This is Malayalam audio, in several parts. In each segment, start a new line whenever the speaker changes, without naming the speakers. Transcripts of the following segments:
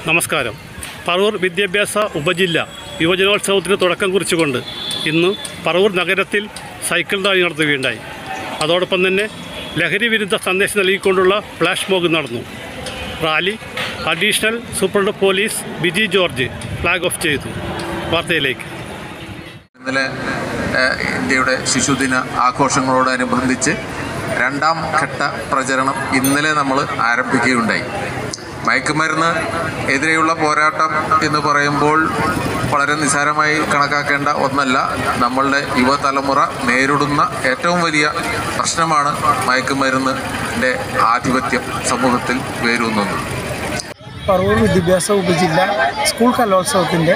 നമസ്കാരം പറവൂർ വിദ്യാഭ്യാസ ഉപജില്ല യുവജനോത്സവത്തിന് തുടക്കം കുറിച്ചുകൊണ്ട് ഇന്ന് പറവൂർ നഗരത്തിൽ സൈക്കിൾ റാലി നടത്തുകയുണ്ടായി അതോടൊപ്പം തന്നെ ലഹരി വിരുദ്ധ സന്ദേശം നൽകിക്കൊണ്ടുള്ള ഫ്ലാഷ് മോഗ് നടന്നു rally additional superintendent police Biji George flag off ചെയ്തു വാർത്തയിലേക്ക്
ഇന്നലെ ഏഹ്, ഇന്ത്യയുടെ ശിശുദിന ആഘോഷങ്ങളോടനുബന്ധിച്ച് രണ്ടാം ഘട്ട പ്രചരണം ഇന്നലെ നമ്മൾ ആരംഭിക്കുകയുണ്ടായി മയക്കുമരുന്ന് എതിരെയുള്ള പോരാട്ടം എന്ന് പറയുമ്പോൾ വളരെ നിസ്സാരമായി കണക്കാക്കേണ്ട ഒന്നല്ല നമ്മളുടെ യുവതലമുറ നേരിടുന്ന ഏറ്റവും വലിയ പ്രശ്നമാണ് മയക്കുമരുന്നിൻ്റെ ആധിപത്യം സമൂഹത്തിൽ വേരൂന്നുന്നത്
പറവൂർ വിദ്യാഭ്യാസ ഉപജില്ല സ്കൂൾ കലോത്സവത്തിൻ്റെ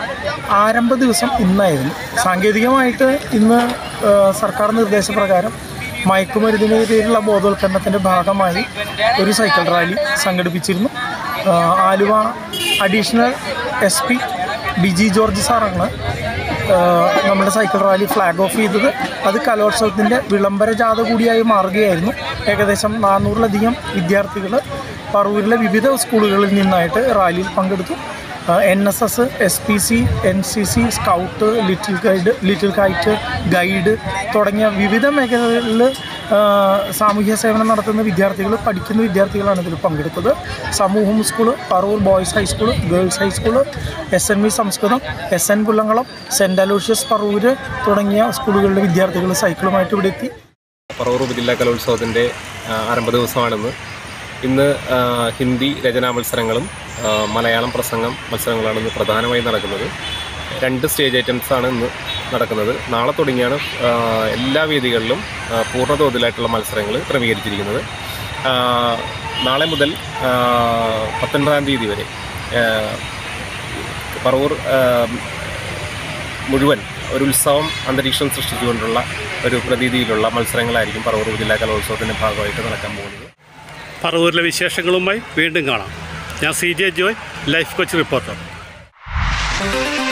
ആരംഭ ദിവസം ഇന്നായിരുന്നു സാങ്കേതികമായിട്ട് ഇന്ന് ആ, സർക്കാർ നിർദ്ദേശപ്രകാരം മയക്കുമരുന്നിനെതിരെയുള്ള ബോധവൽക്കരണത്തിൻ്റെ ഭാഗമായി ഒരു സൈക്കിൾ റാലി സംഘടിപ്പിച്ചിരുന്നു ആ, Aluva additional S P Biji George സാറാണ് ആ, നമ്മുടെ സൈക്കിൾ റാലി ഫ്ലാഗ് ഓഫ് ചെയ്തത് അത് കലോത്സവത്തിൻ്റെ വിളംബര ജാഥ കൂടിയായി മാറുകയായിരുന്നു ഏകദേശം നാനൂറിലധികം വിദ്യാർത്ഥികൾ പറവൂരിലെ വിവിധ സ്കൂളുകളിൽ നിന്നായിട്ട് റാലിയിൽ പങ്കെടുത്തു N S S S P C N C C scout little guide little kite guide തുടങ്ങിയ വിവിധ മേഖലകളിൽ ആ, സാമൂഹ്യ സേവനം നടത്തുന്ന വിദ്യാർത്ഥികൾ പഠിക്കുന്ന വിദ്യാർത്ഥികളാണ് ഇതിൽ പങ്കെടുത്തത് സമൂഹം school Paravur boys high school girls high school S N V സംസ്കൃതം S N Pullankalam saint Aloysius Paravur തുടങ്ങിയ സ്കൂളുകളിലെ വിദ്യാർത്ഥികൾ സൈക്കിളുമായിട്ട് ഇവിടെ എത്തി
പറവൂർ ഉപജില്ലാ കലോത്സവത്തിൻ്റെ ആ, ആരംഭ ദിവസമാണിന്ന് ഇന്ന് ആ, ഹിന്ദി രചനാ മത്സരങ്ങളും ആ, മലയാളം പ്രസംഗം മത്സരങ്ങളാണ് ഇന്ന് പ്രധാനമായും നടക്കുന്നത് രണ്ട് സ്റ്റേജ് ഐറ്റംസ് ആണ് ഇന്ന് നടക്കുന്നത് നാളെ തുടങ്ങിയാണ് ആ, എല്ലാ വേദികളിലും ആ, പൂർണ്ണതോതിലായിട്ടുള്ള മത്സരങ്ങൾ ക്രമീകരിച്ചിരിക്കുന്നത് ആ, നാളെ മുതൽ ആ, പത്തൊൻപതാം തീയതി വരെ ആ, പറവൂർ ആ, മുഴുവൻ ഒരു ഉത്സവം അന്തരീക്ഷം സൃഷ്ടിച്ചുകൊണ്ടുള്ള ഒരു പ്രതീതിയിലുള്ള മത്സരങ്ങളായിരിക്കും പറവൂർ ജില്ലാ കലോത്സവത്തിൻ്റെ ഭാഗമായിട്ട് നടക്കാൻ പോകുന്നത്
പറവൂരിലെ വിശേഷങ്ങളുമായി വീണ്ടും കാണാം ഞാൻ C J Joy life coach reporter